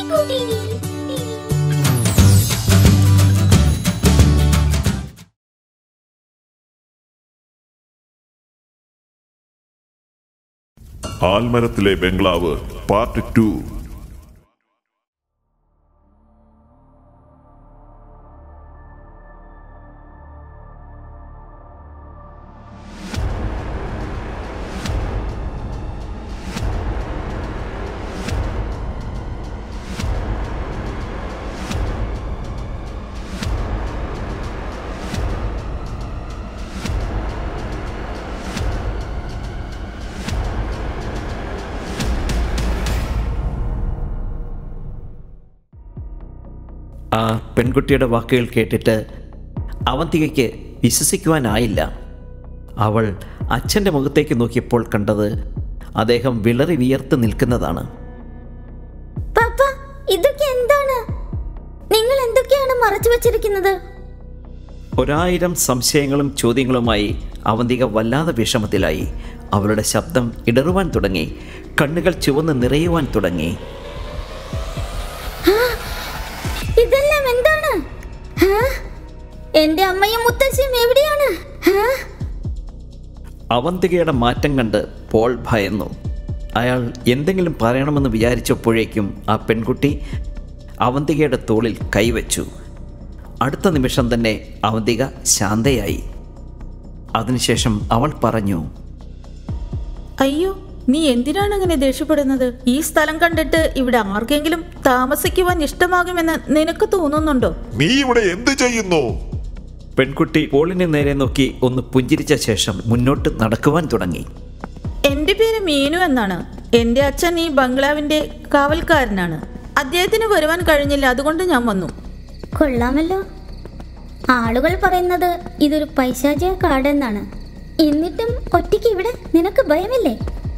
പെൺകുട്ടി ആൽമരത്തിലെ ബംഗ്ലാവ് part two ആ പെൺകുട്ടിയുടെ വാക്കുകൾ കേട്ടിട്ട് അവന്തികയ്ക്ക് വിശ്വസിക്കുവാനായില്ല അവൾ അച്ഛൻ്റെ മുഖത്തേക്ക് നോക്കിയപ്പോൾ കണ്ടത് അദ്ദേഹം വിളറി വിയർത്ത് നിൽക്കുന്നതാണ് പപ്പ ഇതൊക്കെ എന്താണ് നിങ്ങൾ എന്തൊക്കെയാണ് മറച്ചു വച്ചിരിക്കുന്നത് ഒരായിരം സംശയങ്ങളും ചോദ്യങ്ങളുമായി അവന്തിക വല്ലാതെ വിഷമത്തിലായി അവളുടെ ശബ്ദം ഇടറുവാൻ തുടങ്ങി കണ്ണുകൾ ചുവന്ന് നിറയുവാൻ തുടങ്ങി ഇതെല്ലാം എന്താണ് ഹാ? എന്റെ അമ്മയും മുത്തശ്ശിയും എവിടെയാണ് ഹാ? അവന്തികയുടെ മാറ്റം കണ്ട് പോൾ ഭയന്നു അയാൾ എന്തെങ്കിലും പറയണമെന്ന് വിചാരിച്ചപ്പോഴേക്കും ആ പെൺകുട്ടി അവന്തികയുടെ തോളിൽ കൈവച്ചു അടുത്ത നിമിഷം തന്നെ അവന്തിക ശാന്തയായി അതിനുശേഷം അവൾ പറഞ്ഞു അയ്യോ നീ എന്തിനാണ് അങ്ങനെ ദേഷ്യപ്പെടുന്നത് ഈ സ്ഥലം കണ്ടിട്ട് ഇവിടെ ആർക്കെങ്കിലും താമസിക്കുവാൻ ഇഷ്ടമാകുമെന്ന് നിനക്ക് തോന്നുന്നുണ്ടോ നീ ഇവിടെ എന്ത് ചെയ്യുന്നു പെൺകുട്ടി പോളിനെ നേരെ നോക്കി ഒന്ന് പുഞ്ചിരിച്ച ശേഷം മുന്നോട്ട് നടക്കുവാൻ തുടങ്ങി എൻ്റെ പേര് മീനു എന്നാണ് എൻ്റെ അച്ഛൻ ഈ ബംഗ്ലാവിൻ്റെ കാവൽക്കാരനാണ് അദ്ദേഹത്തിന് വരുവാൻ കഴിഞ്ഞില്ല അതുകൊണ്ട് ഞാൻ വന്നു കൊള്ളാമല്ലോ ആളുകൾ പറയുന്നത് ഇതൊരു പൈശാചിക കാടെന്നാണ് എന്നിട്ടും ഒറ്റയ്ക്ക് ഇവിടെ നിനക്ക് ഭയമില്ലേ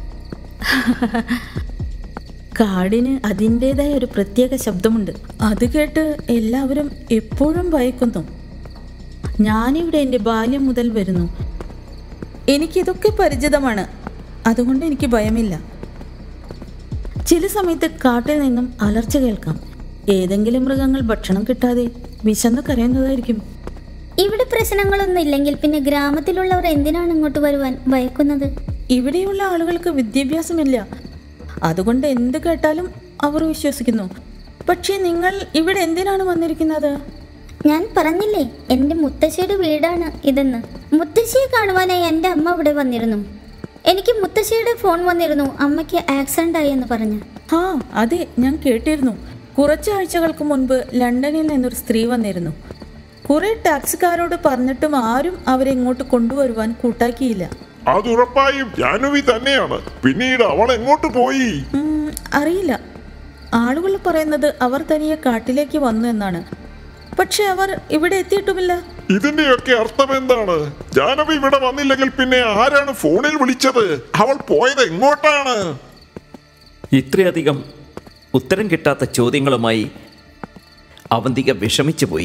കാടിന് അതിൻ്റെതായ ഒരു പ്രത്യേക ശബ്ദമുണ്ട് അത് കേട്ട് എല്ലാവരും എപ്പോഴും ഭയക്കുന്നു ഞാനിവിടെ എൻ്റെ ബാല്യം മുതൽ വരുന്നു എനിക്കിതൊക്കെ പരിചിതമാണ് അതുകൊണ്ട് എനിക്ക് ഭയമില്ല ചില സമയത്ത് കാട്ടിൽ നിന്നും അലർച്ച കേൾക്കാം ഏതെങ്കിലും മൃഗങ്ങൾ ഭക്ഷണം കിട്ടാതെ വിശന്ന് കരയുന്നതായിരിക്കും ഇവിടെ പ്രശ്നങ്ങളൊന്നും ഇല്ലെങ്കിൽ പിന്നെ ഗ്രാമത്തിലുള്ളവർ എന്തിനാണ് ഇങ്ങോട്ട് വരുവാൻ ഭയക്കുന്നത് ഇവിടെയുള്ള ആളുകൾക്ക് വിദ്യാഭ്യാസമില്ല അതുകൊണ്ട് എന്ത് കേട്ടാലും അവർ വിശ്വസിക്കുന്നു പക്ഷേ നിങ്ങൾ ഇവിടെ എന്തിനാണ് വന്നിരിക്കുന്നത് ഞാൻ പറഞ്ഞില്ലേ എൻ്റെ മുത്തശ്ശിയുടെ വീടാണ് ഇതെന്ന് മുത്തശ്ശിയെ കാണുവാനായി എൻ്റെ അമ്മ ഇവിടെ വന്നിരുന്നു എനിക്ക് മുത്തശ്ശിയുടെ ഫോൺ വന്നിരുന്നു അമ്മയ്ക്ക് ആക്സിഡന്റ് ആയി എന്ന് പറഞ്ഞു ആ അതെ ഞാൻ കേട്ടിരുന്നു കുറച്ച് ആഴ്ചകൾക്ക് മുൻപ് ലണ്ടനിൽ നിന്നൊരു സ്ത്രീ വന്നിരുന്നു കുറെ ടാക്സിക്കാരോട് പറഞ്ഞിട്ടും ആരും അവരെ ഇങ്ങോട്ട് കൊണ്ടുവരുവാൻ കൂട്ടാക്കിയില്ല അതുറപ്പായും ജാനുവി തന്നെയാണ് പിന്നീട് അവൾ എങ്ങോട്ട് പോയി ഉം, അറിയില്ല ആളുകൾ പറയുന്നത് അവർ തനിയെ കാട്ടിലേക്ക് വന്നു എന്നാണ് പക്ഷെ അവർ ഇവിടെ എത്തിയിട്ടുമില്ല ഇതിന്റെയൊക്കെ അർത്ഥം എന്താണ് ജാനവി ഇവിടെ വന്നില്ലെങ്കിൽ പിന്നെ ആരാണ് ഫോണിൽ വിളിച്ചത് അവൾ പോയത് എങ്ങോട്ടാണ് ഇത്രയധികം ഉത്തരം കിട്ടാത്ത ചോദ്യങ്ങളുമായി അവന്തിക വിഷമിച്ചു പോയി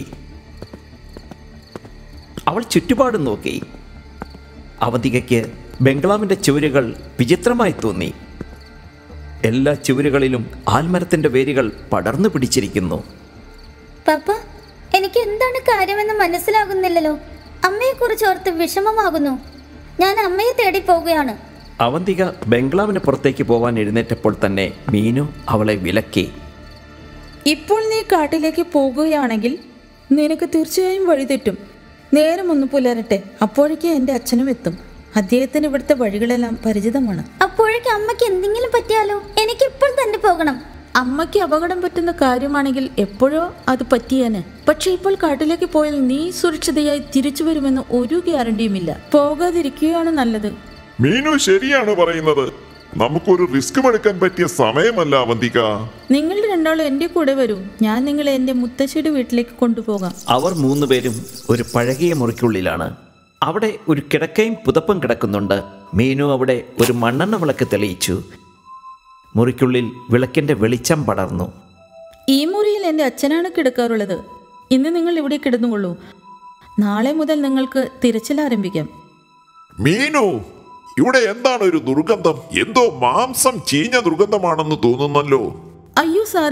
അവൾ ചുറ്റുപാടും നോക്കി അവന്തികയ്ക്ക് ബംഗ്ലാവിൻ്റെ ചുവരുകൾ വിചിത്രമായി തോന്നി എല്ലാ ചുവരുകളിലും ആൽമരത്തിൻ്റെ വേരുകൾ പടർന്നു പിടിച്ചിരിക്കുന്നു പപ്പ എനിക്ക് എന്താണ് കാര്യമെന്ന് മനസ്സിലാകുന്നില്ലല്ലോ അമ്മയെക്കുറിച്ച് ഓർത്ത് വിഷമമാകുന്നു ഞാൻ അമ്മയെ തേടി പോവുകയാണ് അവന്തിക ബംഗ്ലാവിന് പുറത്തേക്ക് പോവാൻ എഴുന്നേറ്റപ്പോൾ തന്നെ മീനു അവളെ വിലക്കി ഇപ്പോൾ നീ കാട്ടിലേക്ക് പോകുകയാണെങ്കിൽ നിനക്ക് തീർച്ചയായും വഴിതെറ്റും നേരം ഒന്ന് പുലരട്ടെ അപ്പോഴേക്കും എൻ്റെ അച്ഛനും എത്തും അദ്ദേഹത്തിന് ഇവിടുത്തെ വഴികളെല്ലാം പരിചിതമാണ് അപ്പോഴേക്ക് അമ്മയ്ക്ക് എന്തെങ്കിലും പറ്റിയാലോ എനിക്കിപ്പോൾ തന്നെ പോകണം അമ്മയ്ക്ക് അപകടം പറ്റുന്ന കാര്യമാണെങ്കിൽ എപ്പോഴോ അത് പറ്റിയേനെ പക്ഷെ ഇപ്പോൾ കാട്ടിലേക്ക് പോയാൽ നീ സുരക്ഷിതയായി തിരിച്ചു വരുമെന്ന് ഒരു ഗ്യാരണ്ടിയുമില്ല പോകാതിരിക്കുകയാണ് നല്ലത് മീനു ശരിയാണ് പറയുന്നത് നമുക്കൊരു റിസ്ക് എടുക്കാൻ പറ്റിയ സമയമല്ല അവന്തിക നിങ്ങൾ രണ്ടാളും എൻ്റെ കൂടെ വരൂ ഞാൻ നിങ്ങളെ എൻ്റെ മുത്തശ്ശിയുടെ വീട്ടിലേക്ക് കൊണ്ടുപോകാം അവർ മൂന്നുപേരും ഒരു പഴകിയ മുറിക്കുള്ളിലാണ് അവിടെ ഒരു കിടക്കയും പുതപ്പും കിടക്കുന്നുണ്ട് മീനു അവിടെ ഒരു മണ്ണെണ്ണ വിളക്ക് തെളിയിച്ചു മുറിക്കുള്ളിൽ വിളക്കിൻ്റെ വെളിച്ചം പടർന്നു ഈ മുറിയിൽ എൻ്റെ അച്ഛനാണ് കിടക്കാറുള്ളത് ഇന്ന് നിങ്ങൾ ഇവിടെ കിടന്നുകൊള്ളൂ നാളെ മുതൽ നിങ്ങൾക്ക് തിരച്ചിൽ ആരംഭിക്കാം മീനു ഇവിടെ എന്താണ് ഒരു ദുർഗന്ധം എന്തോ മാംസം ചീഞ്ഞ ദുർഗന്ധമാണെന്ന് തോന്നുന്നല്ലോ അയ്യോ സാറേ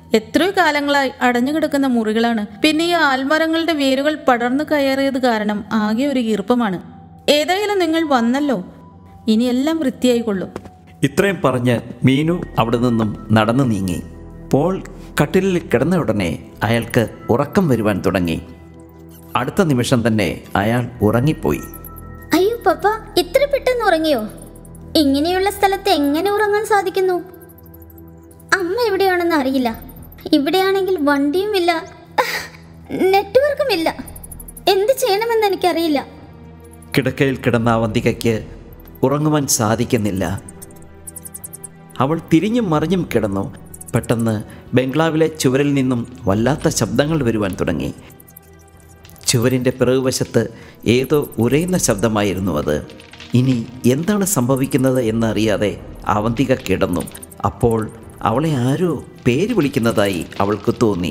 എത്രയോ കാലങ്ങളായി അടഞ്ഞു കിടക്കുന്ന മുറികളാണ് പിന്നെ ഈ ആൽമരങ്ങളുടെ വേരുകൾ പടർന്നു കയറിയത് കാരണം ആകെ ഒരു ഈർപ്പമാണ് ഏതായാലും നിങ്ങൾ വന്നല്ലോ ഇനി എല്ലാം വൃത്തിയായിക്കൊള്ളും ഇത്രയും പറഞ്ഞ് മീനു അവിടെ നിന്നും നടന്നു നീങ്ങി പോൾ കട്ടിലിൽ കിടന്ന ഉടനെ അയാൾക്ക് ഉറക്കം വരുവാൻ തുടങ്ങി അടുത്ത നിമിഷം തന്നെ അയാൾ ഉറങ്ങിപ്പോയി അയ്യോ പപ്പ ഇത്ര പെട്ടെന്ന് ഉറങ്ങിയോ ഇങ്ങനെയുള്ള സ്ഥലത്ത് എങ്ങനെ ഉറങ്ങാൻ സാധിക്കുന്നു അമ്മ എവിടെയാണെന്ന് അറിയില്ല ഇവിടെയാണെങ്കിൽ വണ്ടിയുമില്ല നെറ്റ്വർക്കുമില്ല എന്ത് ചെയ്യണമെന്ന് എനിക്കറിയില്ല കിടക്കയിൽ കിടന്ന അവന്തികയ്ക്ക് ഉറങ്ങുവാൻ സാധിക്കുന്നില്ല അവൾ തിരിഞ്ഞും മറിഞ്ഞും കിടന്നു പെട്ടെന്ന് ബംഗ്ലാവിലെ ചുവരിൽ നിന്നും വല്ലാത്ത ശബ്ദങ്ങൾ വരുവാൻ തുടങ്ങി ചുവരിൻ്റെ പിറകുവശത്ത് ഏതോ ഉരയുന്ന ശബ്ദമായിരുന്നു അത് ഇനി എന്താണ് സംഭവിക്കുന്നത് എന്നറിയാതെ അവന്തിക കിടന്നു അപ്പോൾ അവളെ ആരോ പേര് വിളിക്കുന്നതായി അവൾക്ക് തോന്നി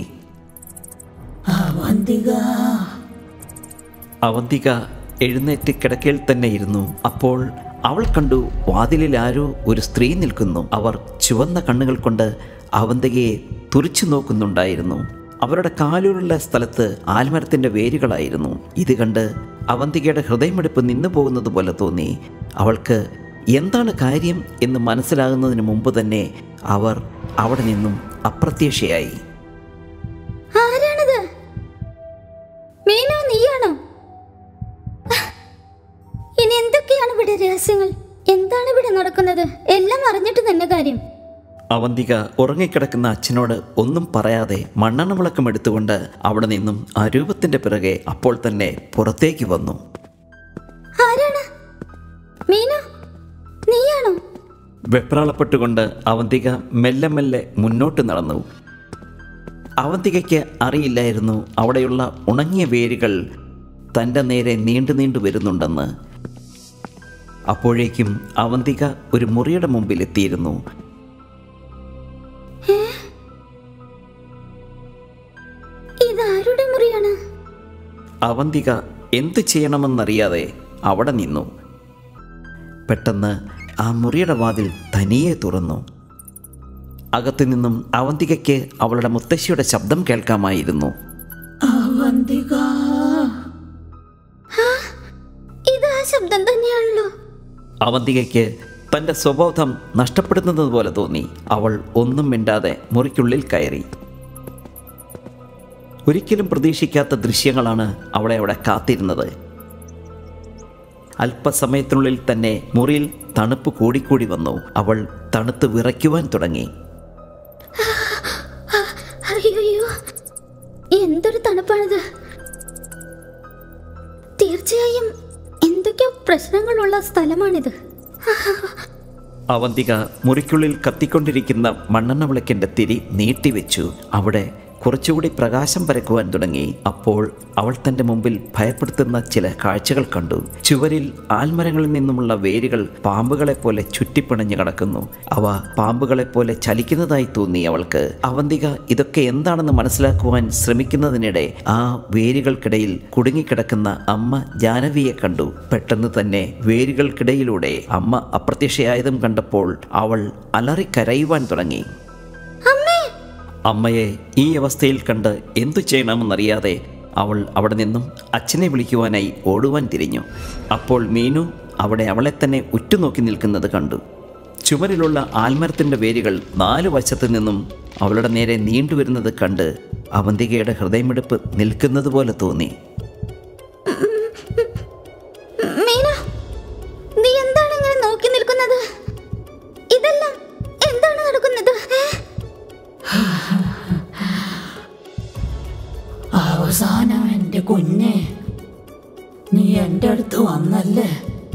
അവന്തിക എഴുന്നേറ്റ് കിടക്കയിൽ തന്നെ ഇരുന്നു അപ്പോൾ അവൾ കണ്ടു വാതിലിൽ ആരോ ഒരു സ്ത്രീ നിൽക്കുന്നു അവർ ചുവന്ന കണ്ണുകൾ കൊണ്ട് അവന്തികയെ തുറിച്ചു നോക്കുന്നുണ്ടായിരുന്നു അവരുടെ കാലുകളുള്ള സ്ഥലത്ത് ആൽമരത്തിന്റെ വേരുകളായിരുന്നു ഇത് കണ്ട് അവന്തികയുടെ ഹൃദയമെടുപ്പ് നിന്നു പോകുന്നത് പോലെ തോന്നി അവൾക്ക് എന്താണ് കാര്യം എന്ന് മനസ്സിലാകുന്നതിന് മുമ്പ് തന്നെ അവർ അവിടെ നിന്നും അപ്രത്യക്ഷയായി ആരാണത് മീനു നീയാണോ ഇനി എന്തൊക്കെയാണ് ഇവിടെ രഹസ്യങ്ങൾ എന്താണ് ഇവിടെ നടക്കുന്നത് എല്ലാം അറിഞ്ഞിട്ട് തന്നെ കാര്യം അവന്തിക ഉറങ്ങിക്കിടക്കുന്ന അച്ഛനോട് ഒന്നും പറയാതെ മണ്ണെണ്ണ വിളക്കം എടുത്തുകൊണ്ട് അവിടെ നിന്നും ആ രൂപത്തിന്റെ പിറകെ അപ്പോൾ തന്നെ പുറത്തേക്ക് വന്നു ആരാണ് മീനു നീയാണോ വെപ്രാളപ്പെട്ടുകൊണ്ട് അവന്തിക മെല്ലെ മെല്ലെ മുന്നോട്ട് നടന്നു അവന്തികയ്ക്ക് അറിയില്ലായിരുന്നു അവിടെയുള്ള ഉണങ്ങിയ വേരുകൾ തൻ്റെ നേരെ നീണ്ടു നീണ്ടു വരുന്നുണ്ടെന്ന് അപ്പോഴേക്കും അവന്തിക ഒരു മുറിയുടെ മുമ്പിൽ എത്തിയിരുന്നു ഇതാരുടെ മുറിയാണ് അവന്തിക എന്തു ചെയ്യണമെന്നറിയാതെ അവിടെ നിന്നു പെട്ടെന്ന് ആ മുറിയുടെ വാതിൽ തനിയെ തുറന്നു അകത്തു നിന്നും അവന്തികയ്ക്ക് അവളുടെ മുത്തശ്ശിയുടെ ശബ്ദം കേൾക്കാമായിരുന്നു ഇത് ആ ശബ്ദം തന്നെയാണല്ലോ അവന്തികയ്ക്ക് തൻ്റെ സ്വബോധം നഷ്ടപ്പെടുന്നത് പോലെ തോന്നി അവൾ ഒന്നും മിണ്ടാതെ മുറിക്കുള്ളിൽ കയറി ഒരിക്കലും പ്രതീക്ഷിക്കാത്ത ദൃശ്യങ്ങളാണ് അവളെ അവിടെ കാത്തിരുന്നത് അല്പസമയത്തിനുള്ളിൽ തന്നെ മുറിയിൽ തണുപ്പ് കൂടിക്കൂടി വന്നു അവൾ തണുത്ത് വിറയ്ക്കുവാൻ തുടങ്ങി അയ്യോ എന്തൊരു തണുപ്പാണിത് തീർച്ചയായും എന്തൊക്കെയോ പ്രശ്നങ്ങളുള്ള സ്ഥലമാണിത് അവന്തിക മുറിക്കുള്ളിൽ കത്തിക്കൊണ്ടിരിക്കുന്ന മണ്ണെണ്ണ വിളക്കിൻ്റെ തിരി നീട്ടിവെച്ചു അവിടെ കുറച്ചുകൂടി പ്രകാശം പരക്കുവാൻ തുടങ്ങി അപ്പോൾ അവൾ തൻ്റെ മുമ്പിൽ ഭയപ്പെടുത്തുന്ന ചില കാഴ്ചകൾ കണ്ടു ചുവരിൽ ആൽമരങ്ങളിൽ നിന്നുമുള്ള വേരുകൾ പാമ്പുകളെ പോലെ ചുറ്റിപ്പിണഞ്ഞു കിടക്കുന്നു അവ പാമ്പുകളെ പോലെ ചലിക്കുന്നതായി തോന്നി അവൾക്ക് അവന്തിക ഇതൊക്കെ എന്താണെന്ന് മനസ്സിലാക്കുവാൻ ശ്രമിക്കുന്നതിനിടെ ആ വേരുകൾക്കിടയിൽ കുടുങ്ങിക്കിടക്കുന്ന അമ്മ ജാനവിയെ കണ്ടു പെട്ടെന്ന് തന്നെ വേരുകൾക്കിടയിലൂടെ അമ്മ അപ്രത്യക്ഷയായതും കണ്ടപ്പോൾ അവൾ അലറിക്കരയുവാൻ തുടങ്ങി അമ്മയെ ഈ അവസ്ഥയിൽ കണ്ട് എന്തു ചെയ്യണമെന്നറിയാതെ അവൾ അവിടെ നിന്നും അച്ഛനെ വിളിക്കുവാനായി ഓടുവാൻ തിരിഞ്ഞു അപ്പോൾ മീനു അവിടെ അവളെ തന്നെ ഉറ്റുനോക്കി നിൽക്കുന്നത് കണ്ടു ചുമരിലുള്ള ആൽമരത്തിൻ്റെ വേരുകൾ നാലു വശത്തു നിന്നും അവളുടെ നേരെ നീണ്ടുവരുന്നത് കണ്ട് അവന്തികയുടെ ഹൃദയമിടിപ്പ് നിൽക്കുന്നത് പോലെ തോന്നി മീന നീ എന്താണ് ഇങ്ങനെ നോക്കി നിൽക്കുന്നത് ഇതെല്ലാം എന്താണ് നടക്കുന്നത് ഏ? അവസാനം എൻ്റെ കുഞ്ഞെ നീ എൻ്റെ അടുത്ത് വന്നല്ലേ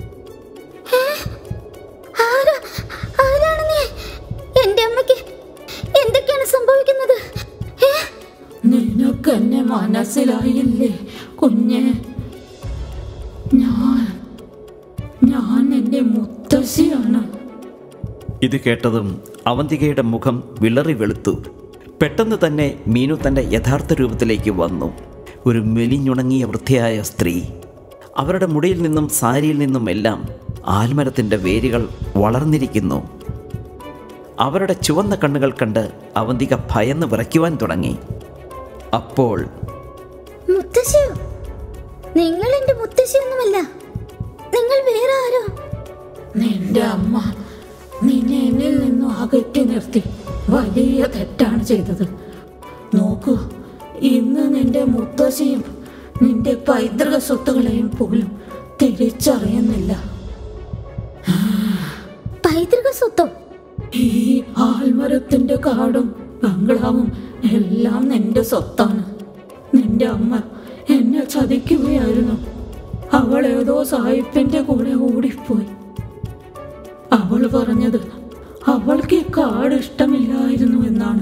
ആരാ ആരാണ് നീ എന്റെ അമ്മയ്ക്ക് എന്തൊക്കെയാണ് സംഭവിക്കുന്നത് ഏ? നിനക്ക് എന്നെ മനസ്സിലായില്ലേ കുഞ്ഞെ ഞാൻ ഞാൻ എൻ്റെ മുത്തശ്ശിയാണ് ഇത് കേട്ടതും അവന്തികയുടെ മുഖം വിളറി വെളുത്തു പെട്ടെന്ന് തന്നെ മീനു തൻ്റെ യഥാർത്ഥ രൂപത്തിലേക്ക് വന്നു ഒരു മെലിഞ്ഞുണങ്ങിയ വൃത്തിയായ സ്ത്രീ അവരുടെ മുടിയിൽ നിന്നും സാരിയിൽ നിന്നും എല്ലാം ആൽമരത്തിൻ്റെ വേരുകൾ വളർന്നിരിക്കുന്നു അവരുടെ ചുവന്ന കണ്ണുകൾ കണ്ട് അവന്തിക ഭയന്ന് വിറയ്ക്കുവാൻ തുടങ്ങി അപ്പോൾ മുത്തശ്ശിയോ നിങ്ങൾ എന്റെ മുത്തശ്ശിയൊന്നുമല്ല നിങ്ങൾ വേറെ ആരോ നിന്റെ അമ്മ നിന്നെ എന്നിൽ നിന്നും അകറ്റി നിർത്തി വലിയ തെറ്റാണ് ചെയ്തത് നോക്കൂ ഇന്ന് നിന്റെ മുത്തശ്ശിയും നിന്റെ പൈതൃക സ്വത്തുകളെയും പോലും തിരിച്ചറിയുന്നില്ല പൈതൃക സ്വത്തോ ഈ ആൽമരത്തിന്റെ കാടും ബംഗ്ലാവും എല്ലാം നിന്റെ സ്വത്താണ് നിന്റെ അമ്മ എന്നെ ചതിക്കുകയായിരുന്നു അവൾ ഏതോ സായിപ്പിന്റെ കൂടെ ഓടിപ്പോയി അവൾ പറഞ്ഞത് അവൾക്ക് ഈ കാട് ഇഷ്ടമില്ലായിരുന്നു എന്നാണ്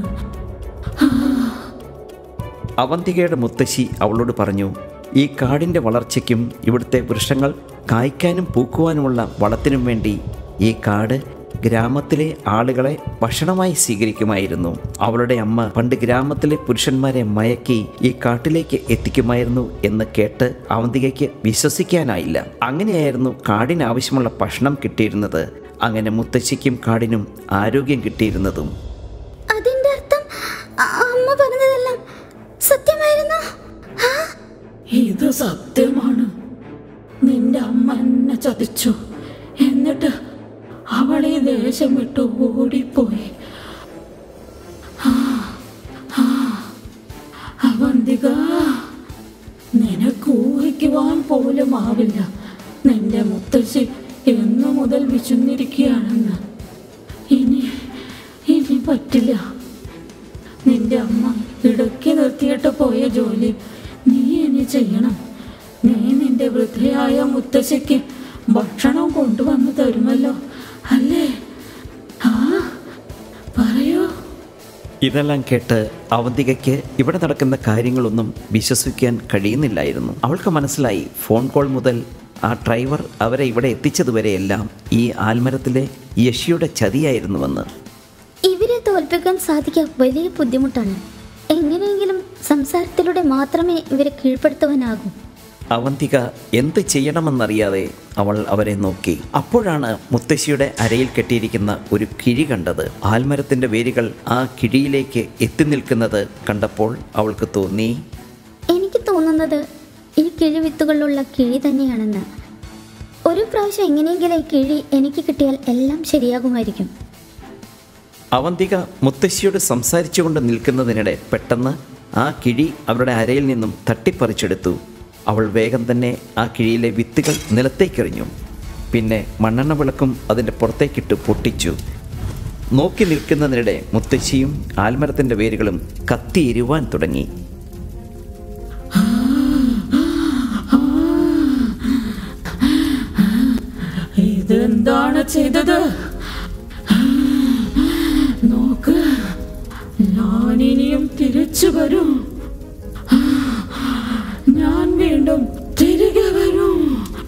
അവന്തികയുടെ മുത്തശ്ശി അവളോട് പറഞ്ഞു ഈ കാടിൻ്റെ വളർച്ചയ്ക്കും ഇവിടുത്തെ വൃക്ഷങ്ങൾ കായ്ക്കാനും പൂക്കുവാനുമുള്ള വളത്തിനും വേണ്ടി ഈ കാട് ഗ്രാമത്തിലെ ആളുകളെ ഭക്ഷണമായി സ്വീകരിക്കുമായിരുന്നു അവളുടെ അമ്മ പണ്ട് ഗ്രാമത്തിലെ പുരുഷന്മാരെ മയക്കി ഈ കാട്ടിലേക്ക് എത്തിക്കുമായിരുന്നു എന്ന് കേട്ട് അവന്തികയ്ക്ക് വിശ്വസിക്കാനായില്ല അങ്ങനെയായിരുന്നു കാടിന് ആവശ്യമുള്ള ഭക്ഷണം കിട്ടിയിരുന്നത് അങ്ങനെ മുത്തശ്ശിക്കും കാടിനും ആരോഗ്യം കിട്ടിയിരുന്നതും അതിന്റെ അർത്ഥം അ- അമ്മ പറഞ്ഞതെല്ലാം സത്യമായിരുന്നു ആ? ഇത് സത്യമാണ് നിന്റെ അമ്മ എന്നെ ചതിച്ചു എന്നിട്ട് അവൾ ഈ ദേശം വിട്ട് ഓടിപ്പോയി ആ, ആ, അവന്തിക നിനക്ക് ഊഹിക്കുവാൻ പോലും ആവില്ല നിന്റെ മുത്തശ്ശി എന്നു മുതൽ വിശന്നിരിക്കുകയാണെന്ന് ഇനി ഇനി പറ്റില്ല നിന്റെ അമ്മ ഇടയ്ക്ക് നിർത്തിയിട്ട് പോയ ജോലി നീ ഇനി ചെയ്യണം നീ നിന്റെ വൃദ്ധയായ മുത്തശ്ശിക്ക് ഭക്ഷണം കൊണ്ടുവന്ന് തരുമല്ലോ അല്ലേ ആ പറയൂ ഇതെല്ലാം കേട്ട് അവന്തികയ്ക്ക് ഇവിടെ നടക്കുന്ന കാര്യങ്ങളൊന്നും വിശ്വസിക്കാൻ കഴിയുന്നില്ലായിരുന്നു അവൾക്ക് മനസ്സിലായി ഫോൺ കോൾ മുതൽ ആ ഡ്രൈവർ അവരെ ഇവിടെ എത്തിച്ചതുവരെയെല്ലാം ഈ ആൽമരത്തിലെ യഷിയുടെ ചതിയായിരുന്നുവെന്ന് ഇവരെ തോൽപ്പിക്കാൻ സാധിക്കാൻ വലിയ ബുദ്ധിമുട്ടാണ് എങ്ങനെയെങ്കിലും സംസാരത്തിലൂടെ മാത്രമേ ഇവരെ കീഴ്പ്പെടുത്തുവാനാകൂ അവന്തിക എന്ത് ചെയ്യണമെന്നറിയാതെ അവൾ അവരെ നോക്കി അപ്പോഴാണ് മുത്തശ്ശിയുടെ അരയിൽ കെട്ടിയിരിക്കുന്ന ഒരു കിഴി കണ്ടത് ആൽമരത്തിൻ്റെ വേരുകൾ ആ കിഴിയിലേക്ക് എത്തി നിൽക്കുന്നത് കണ്ടപ്പോൾ അവൾക്ക് തോന്നി എനിക്ക് തോന്നുന്നത് ഈ കിഴി വിത്തുകളിലുള്ള കിഴി തന്നെയാണെന്ന് ഒരു പ്രാവശ്യം എങ്ങനെയെങ്കിലും ഈ കിഴി എനിക്ക് കിട്ടിയാൽ എല്ലാം ശരിയാകുമായിരിക്കും അവന്തിക മുത്തശ്ശിയോട് സംസാരിച്ചുകൊണ്ട് നിൽക്കുന്നതിനിടെ പെട്ടെന്ന് ആ കിഴി അവരുടെ അരയിൽ നിന്നും തട്ടിപ്പറിച്ചെടുത്തു അവൾ വേഗം തന്നെ ആ കിഴിയിലെ വിത്തുകൾ നിലത്തേക്കെറിഞ്ഞു പിന്നെ മണ്ണെണ്ണ വിളക്കും അതിൻ്റെ പുറത്തേക്കിട്ട് പൊട്ടിച്ചു നോക്കി നിൽക്കുന്നതിനിടെ മുത്തശ്ശിയും ആൽമരത്തിൻ്റെ വേരുകളും കത്തിയിരുവാൻ തുടങ്ങി ഇതെന്താണ് ചെയ്തത് നോക്ക് ഞാനിനിയും തിരിച്ചു വരും ഞാൻ വീണ്ടും തിരികെ വരും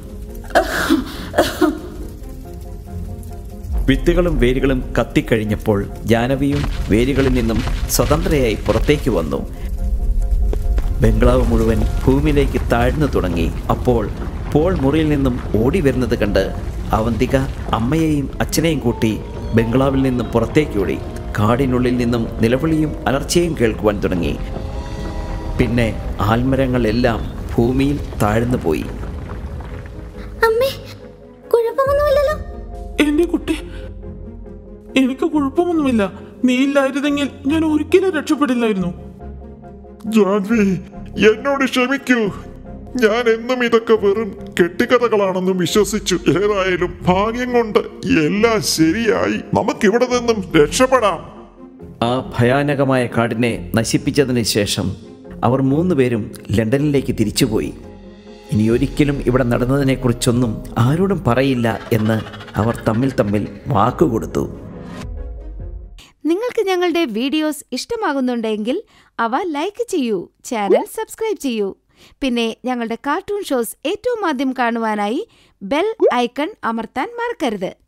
വിത്തുകളും വേരുകളും കത്തിക്കഴിഞ്ഞപ്പോൾ ജാനവിയും വേരുകളിൽ നിന്നും സ്വതന്ത്രയായി പുറത്തേക്ക് വന്നു ബംഗ്ലാവ് മുഴുവൻ ഭൂമിയിലേക്ക് താഴ്ന്നു തുടങ്ങി അപ്പോൾ പോൾ മുറിയിൽ നിന്നും ഓടി വരുന്നത് കണ്ട് അവന്തിക അമ്മയെയും അച്ഛനെയും കൂട്ടി ബംഗ്ലാവിൽ നിന്നും പുറത്തേക്ക് ഓടി കാടിനുള്ളിൽ നിന്നും നിലവിളിയും അലർച്ചയും കേൾക്കുവാൻ തുടങ്ങി പിന്നെ ആൽമരങ്ങളെല്ലാം ഭൂമിയിൽ താഴ്ന്നു പോയി അമ്മേ കുഴപ്പമൊന്നുമില്ലല്ലോ എന്റെ കുട്ടി എനിക്ക് കുഴപ്പമൊന്നുമില്ല നീ ഇല്ലായിരുന്നെങ്കിൽ ഞാൻ ഒരിക്കലും രക്ഷപ്പെടില്ലായിരുന്നു ജാൻവി എന്നോട് ക്ഷമിക്കൂ ഞാൻ എന്നും ഇതൊക്കെ വെറും കെട്ടിക്കഥകളാണെന്നും വിശ്വസിച്ചു ഏതായാലും ഭാഗ്യം കൊണ്ട് എല്ലാം ശരിയായി നമുക്കിവിടെ നിന്നും രക്ഷപ്പെടാം ആ ഭയാനകമായ കാടിനെ നശിപ്പിച്ചതിന് ശേഷം അവർ മൂന്നുപേരും ലണ്ടനിലേക്ക് തിരിച്ചുപോയി ഇനി ഒരിക്കലും ഇവിടെ നടന്നതിനെക്കുറിച്ചൊന്നും ആരോടും പറയില്ല എന്ന് അവർ തമ്മിൽ തമ്മിൽ വാക്കുകൊടുത്തു നിങ്ങൾക്ക് ഞങ്ങളുടെ വീഡിയോസ് ഇഷ്ടമാകുന്നുണ്ടെങ്കിൽ അവ ലൈക്ക് ചെയ്യൂ ചാനൽ സബ്സ്ക്രൈബ് ചെയ്യൂ പിന്നെ ഞങ്ങളുടെ കാർട്ടൂൺ ഷോസ് ഏറ്റവും ആദ്യം കാണുവാനായി ബെൽ ഐക്കൺ അമർത്താൻ മറക്കരുത്